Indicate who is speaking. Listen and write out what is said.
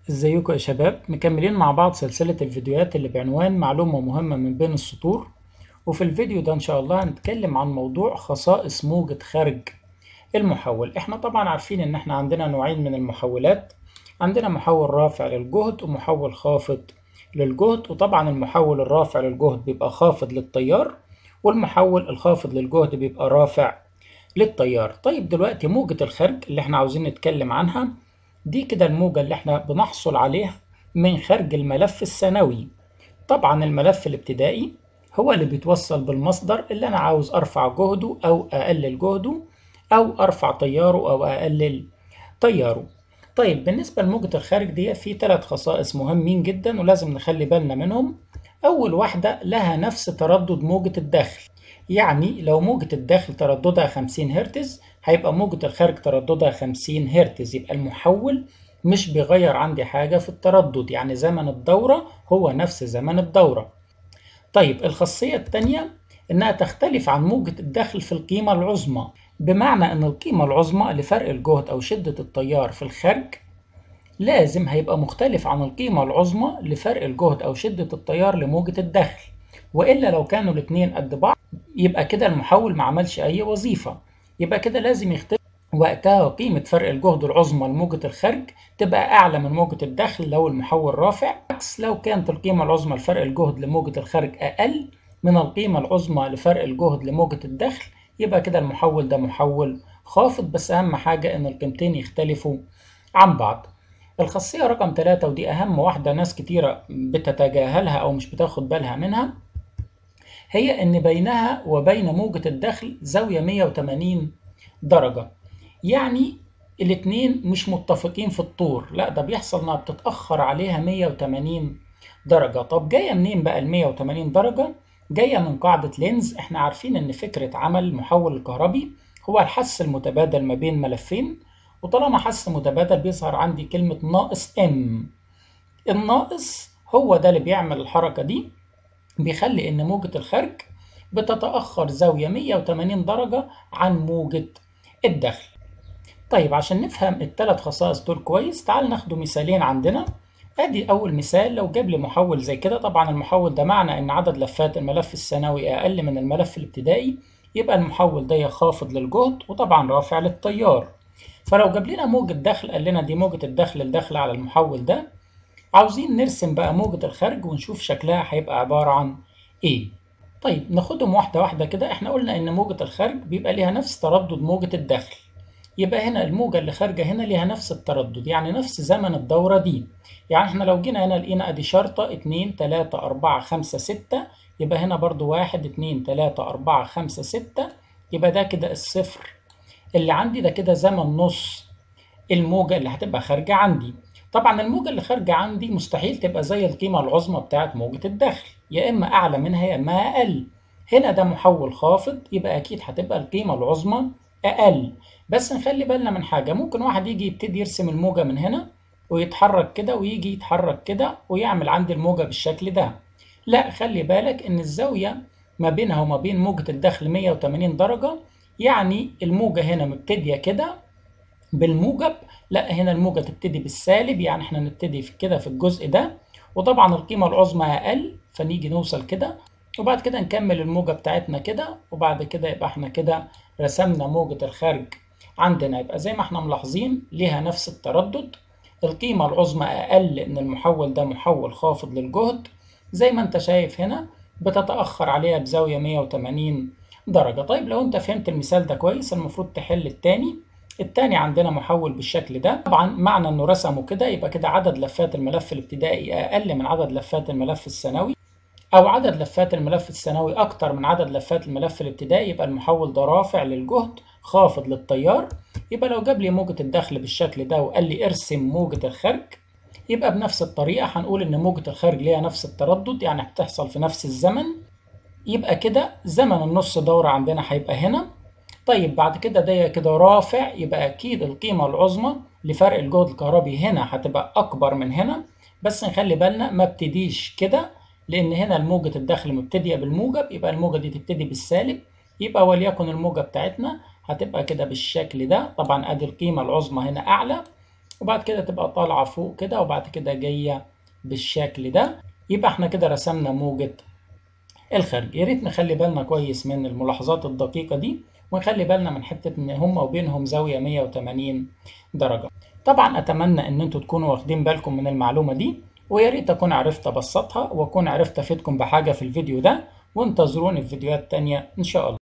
Speaker 1: ازيكم يا شباب مكملين مع بعض سلسلة الفيديوهات اللي بعنوان معلومة مهمة من بين السطور وفي الفيديو ده ان شاء الله هنتكلم عن موضوع خصائص موجة خارج المحول احنا طبعا عارفين ان احنا عندنا نوعين من المحولات عندنا محول رافع للجهد ومحول خافض للجهد وطبعا المحول الرافع للجهد بيبقى خافض للتيار والمحول الخافض للجهد بيبقى رافع للتيار طيب دلوقتي موجة الخارج اللي احنا عاوزين نتكلم عنها دي كده الموجة اللي احنا بنحصل عليها من خارج الملف الثانوي طبعا الملف الابتدائي هو اللي بيتوصل بالمصدر اللي انا عاوز ارفع جهده او اقلل جهده او ارفع تياره او اقلل تياره طيب بالنسبة لموجة الخارج دي في ثلاث خصائص مهمين جدا ولازم نخلي بالنا منهم اول واحدة لها نفس تردد موجة الداخل يعني لو موجة الداخل ترددها 50 هرتز هيبقى موجة الخارج ترددها 50 هرتز يبقى المحول مش بيغير عندي حاجة في التردد يعني زمن الدورة هو نفس زمن الدورة طيب الخاصية الثانية إنها تختلف عن موجة الداخل في القيمة العظمى بمعنى إن القيمة العظمى لفرق الجهد أو شدة التيار في الخارج لازم هيبقى مختلف عن القيمة العظمى لفرق الجهد أو شدة التيار لموجة الداخل وإلا لو كانوا الاتنين قد بعض يبقى كده المحول ما عملش أي وظيفة يبقى كده لازم يختلف وقتها قيمة فرق الجهد العظمى لموجة الخارج تبقى أعلى من موجة الدخل لو المحول رافع عكس لو كانت القيمة العظمى لفرق الجهد لموجة الخارج أقل من القيمة العظمى لفرق الجهد لموجة الدخل يبقى كده المحول ده محول خافض بس أهم حاجة إن القيمتين يختلفوا عن بعض الخاصية رقم ثلاثة ودي أهم واحدة ناس كتيرة بتتجاهلها أو مش بتاخد بالها منها هي إن بينها وبين موجة الدخل زاوية 180 درجة يعني الاتنين مش متفقين في الطور لا ده بيحصل انها بتتأخر عليها 180 درجة طب جاية منين بقى ال 180 درجة جاية من قاعدة لينز احنا عارفين ان فكرة عمل المحول الكهربي هو الحس المتبادل ما بين ملفين وطالما حس متبادل بيظهر عندي كلمة ناقص ام الناقص هو ده اللي بيعمل الحركة دي بيخلي ان موجة الخارج بتتأخر زاوية 180 درجة عن موجة الدخل طيب عشان نفهم الثلاث خصائص دول كويس تعال ناخدوا مثالين عندنا ادي اول مثال لو جاب لي محول زي كده طبعا المحول ده معنى ان عدد لفات الملف الثانوي اقل من الملف الابتدائي يبقى المحول ده خافض للجهد وطبعا رافع للتيار فلو جاب لنا موجة دخل قال لنا دي موجة الدخل الداخلة على المحول ده عاوزين نرسم بقى موجة الخارج ونشوف شكلها هيبقى عبارة عن ايه طيب ناخدهم واحدة واحدة كده احنا قلنا ان موجة الخارج بيبقى ليها نفس تردد موجة الدخل يبقى هنا الموجة اللي خارجة هنا ليها نفس التردد يعني نفس زمن الدورة دي يعني احنا لو جينا هنا لقينا ادي شرطة اتنين تلاتة اربعة خمسة ستة يبقى هنا برضو واحد اتنين تلاتة اربعة خمسة ستة يبقى ده كده الصفر اللي عندي ده كده زمن نص الموجة اللي هتبقى خارجة عندي طبعا الموجة اللي خارجة عندي مستحيل تبقى زي القيمة العظمى بتاعت موجة الدخل يا إما أعلى منها يا إما أقل هنا ده محول خافض يبقى أكيد هتبقى القيمة العظمى أقل بس نخلي بالنا من حاجة ممكن واحد يجي يبتدي يرسم الموجة من هنا ويتحرك كده ويجي يتحرك كده ويعمل عندي الموجة بالشكل ده لا خلي بالك إن الزاوية ما بينها وما بين موجة الدخل 180 درجة يعني الموجة هنا مبتدية كده بالموجب لا هنا الموجة تبتدي بالسالب يعني احنا نبتدي في كده في الجزء ده وطبعا القيمة العظمى أقل فنيجي نوصل كده وبعد كده نكمل الموجة بتاعتنا كده وبعد كده يبقى احنا كده رسمنا موجة الخارج عندنا يبقى زي ما احنا ملاحظين ليها نفس التردد القيمة العظمى أقل لأن المحول ده محول خافض للجهد زي ما انت شايف هنا بتتأخر عليها بزاوية 180 درجة طيب لو انت فهمت المثال ده كويس المفروض تحل التاني التاني عندنا محول بالشكل ده طبعا معنى انه رسمه كده يبقى كده عدد لفات الملف الابتدائي اقل من عدد لفات الملف الثانوي او عدد لفات الملف الثانوي اكتر من عدد لفات الملف الابتدائي يبقى المحول ده رافع للجهد خافض للتيار يبقى لو جاب لي موجة الدخل بالشكل ده وقال لي ارسم موجة الخارج يبقى بنفس الطريقة هنقول ان موجة الخارج ليها نفس التردد يعني بتحصل في نفس الزمن يبقى كده زمن النص دورة عندنا هيبقى هنا طيب بعد كده ده كده رافع يبقى أكيد القيمة العظمى لفرق الجهد الكهربي هنا هتبقى أكبر من هنا بس نخلي بالنا ما ابتديش كده لأن هنا الموجة الدخل مبتدية بالموجب يبقى الموجة دي تبتدي بالسالب يبقى وليكن الموجة بتاعتنا هتبقى كده بالشكل ده طبعا ادي القيمة العظمى هنا اعلى وبعد كده تبقى طالعة فوق كده وبعد كده جاية بالشكل ده يبقى احنا كده رسمنا موجة الخارج يا ريت نخلي بالنا كويس من الملاحظات الدقيقة دي ونخلي بالنا من حتة ان هما وبينهم زاوية 180 درجة طبعا اتمنى ان انتوا تكونوا واخدين بالكم من المعلومة دي ويا ريت اكون عرفت ابسطها واكون عرفت افيدكم بحاجة في الفيديو ده وانتظروني في فيديوهات تانية ان شاء الله